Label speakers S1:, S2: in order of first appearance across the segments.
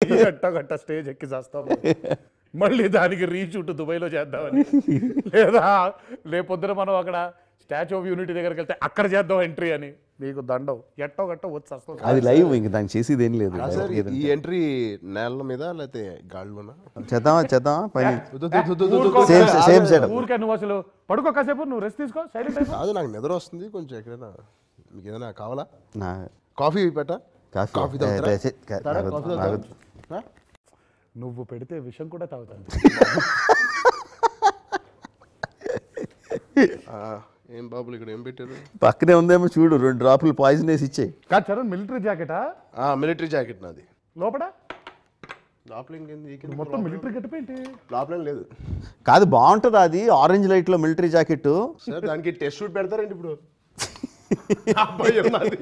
S1: గట్ట గట్ట స్టేజ్ ఎక్కి చేస్తాం మళ్ళీ దానికి రీషూట్ దుబాయ్లో చేద్దామని లేదా రేపొద్దున మనం అక్కడ స్టాచ్యూ ఆఫ్ యూనిటీ దగ్గరికి వెళ్తే అక్కడ చేద్దాం ఎంట్రీ అని మీకు దండం ఎట్టో గట్ట వచ్చి వస్తుంది
S2: అది లైవ్ ఇంక దానికి చేసేది ఏం లేదు
S3: సార్ ఈ ఎంట్రీ నేల మీద లేకపోతే గాళ్ళలోనా
S2: చేద్దామా చేద్దామా పైన
S3: దు- దు- దు- దు- దు-
S1: ఊరుకో.
S2: సేమ్ సేమ్ సెటప్
S1: ఊరికే నువ్వు అసలు పడుకో కాసేపు నువ్వు రెస్ట్ తీసుకో సైలెంట్ అయిపో
S3: కాదు నాకు నిద్ర వస్తుంది కొంచెం ఎక్కడైనా మీకు ఏదైనా కావాలా
S2: నా
S3: కాఫీ పెట్ట
S2: కాఫీ
S3: కాఫీ తాగుతారా?
S2: ఏ, ఏ, కా-
S3: తారా,
S2: తాగొద్దు,
S3: కాఫీ తాగుతారా?
S2: తాగొద్దు.
S3: ఆ?
S1: నువ్వు పెడితే విషం కూడా తాగుతాను
S3: ఆ, ఏం బాబులు ఇక్కడ ఏం పెట్టారు
S2: పక్కనే ఉందేమో చూడు రెండు డ్రాపులు పాయిజన్ వేసి ఇచ్చేయి
S1: కాదు చరణ్ మిలిటరీ జాకెటా
S3: మిలిటరీ జాకెట్ నాది
S1: లోపల
S3: లోపల ఇంకేంది? ఈ కింద
S1: మొత్తం మిలిటరీ గెటప్ ఏంటి
S3: లోపల ఏం లేదు
S2: కాదు బాగుంటుంది అది ఆరెంజ్ లైట్ లో మిలిటరీ జాకెట్
S3: సార్ దానికి టెస్ట్ షూట్ పెడతారండి ఇప్పుడు అబ్బాయి ఉన్నది.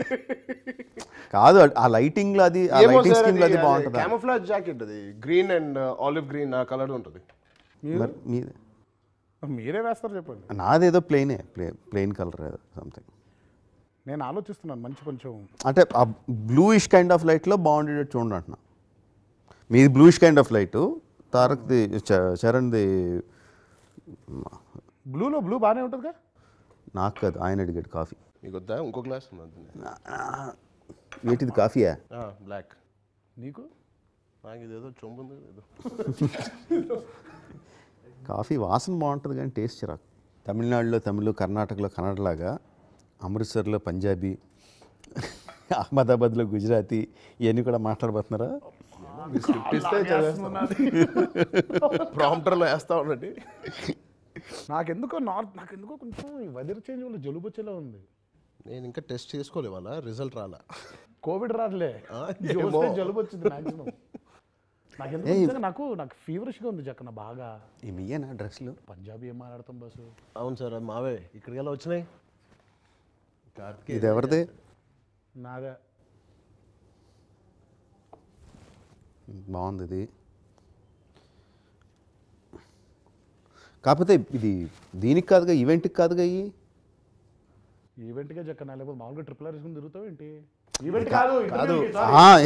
S2: కాదు ఆ లైటింగ్ లో అది ఆ
S3: ఏమో
S2: లైటింగ్
S3: సార్
S2: స్కీమ్ లో
S3: అది
S2: అది బాగుంటుంది
S3: camouflage జాకెట్ అది గ్రీన్ అండ్ ఆలివ్ గ్రీన్ ఆ కలర్ ఉంటుంది
S2: మరి మీది
S1: మీరే వేస్తారు చెప్పండి
S2: నాదేదో ప్లెయినే ప్లెయిన్ కలర్ సంథింగ్
S1: నేను ఆలోచిస్తున్నాను మంచి కొంచెం
S2: అంటే ఆ బ్లూయిష్ కైండ్ ఆఫ్ లైట్లో బాగుండేటట్టు చూడండి అంటున్నా మీది బ్లూయిష్ కైండ్ ఆఫ్ లైట్ తారక్ది చ- చరణ్ది
S1: బ్లూలో బ్లూ బాగానే ఉంటుందిగా
S2: నాకు కాదు ఆయన అడిగాడు కాఫీ
S3: మీకు వద్దా ఇంకో గ్లాస్ ఉన్నది
S2: ఏంటిది కాఫీయా
S3: బ్లాక్
S1: నీకు
S3: నాకు ఇదేదో చొంపు ఉంది ఏదో
S2: కాఫీ వాసన బాగుంటుంది కానీ టేస్ట్ చిరాకు తమిళనాడులో తమిళ్ కర్ణాటకలో కన్నడలాగా అమృత్సర్లో పంజాబీ అహ్మదాబాద్లో గుజరాతీ ఇవన్నీ కూడా మాట్లాడబోతున్నారా
S3: స్క్రిప్ట్ ఇస్తే ప్రాంప్టర్లో వేస్తా ఉండండి
S1: నాకెందుకో నార్త్ నాకెందుకో కొంచెం ఈ వెదర్ చేంజ్ వల్ల జలుబు వచ్చేలా ఉంది
S3: నేను ఇంకా టెస్ట్ చేసుకోలే వాళ్ళ రిజల్ట్ రాలా
S1: కోవిడ్ రాదులే
S3: ఆ,
S1: జోస్తే
S3: ఏమో.
S1: జలుబు వచ్చింది మాక్సిమం నాకెందుకు నిజంగా నాకు నాకు ఫీవరిష్గా ఉంది జక్కన బాగా
S2: ఈ మీయేనా డ్రెస్లు
S1: పంజాబీ ఏం మాట్లాడతాం బస్సు
S3: అవును సార్ అది మావే ఇక్కడికి ఎలా వచ్చినాయి
S2: ఇది ఎవరిది
S1: నాదే
S2: బాగుంది ఇది కాకపోతే ఇది దీనికి కాదుగా ఈవెంట్కి కాదుగా ఇవి
S1: ఈవెంట్గా జక్కన లేకపోతే మామూలుగా ట్రిపుల్ ఆర్ వేసుకుని తిరుగుతావు ఏంటి ఈవెంట్ కాదు
S3: కాదు.
S1: interview కి, sorry.
S2: ఆ,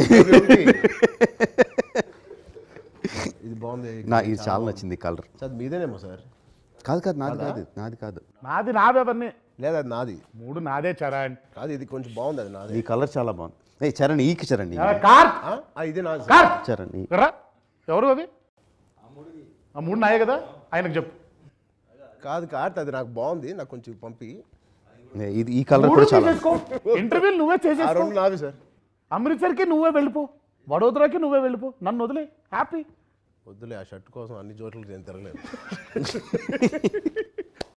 S3: ఇది బాగుంది
S2: నా ఇది చాలా నచ్చింది కలర్
S3: సార్ మీదేనేమో సార్
S2: కాదు కాదు నాది కాదు నాది కాదు
S1: నాది నావే అవన్నీ
S3: లేదా అది నాది
S1: మూడు నాదే చరణ్
S3: కాదు ఇది కొంచెం బాగుంది అది నాది
S2: ఈ కలర్ చాలా బాగుంది ఏ చరణ్ ఈకి చరణ్ ఈ.
S1: కార్
S3: ఆ? ఆ, ఇదే నాది
S1: కార్
S2: చరణ్ ఈ.
S1: రా ఎవరు అవి ఆ మూడు నాయే కదా ఆయనకు చెప్పు
S3: కాదు కాదు అది నాకు బాగుంది నాకు కొంచెం పంపి
S2: ఏ, ఇది ఈ కలర్
S1: మూడు
S2: కూడా చాలా
S1: తీసేసుకో ఇంటర్వ్యూలు నువ్వే
S3: ఆ
S1: చేసేసుకో
S3: రెండు నావి సార్
S1: అమృత్సర్కి నువ్వే వెళ్ళిపో వడోదరాకి నువ్వే వెళ్ళిపో నన్ను వదిలే హ్యాపీ
S3: వద్దులే ఆ షర్ట్ కోసం అన్ని చోట్లకి నేను తిరగలేదు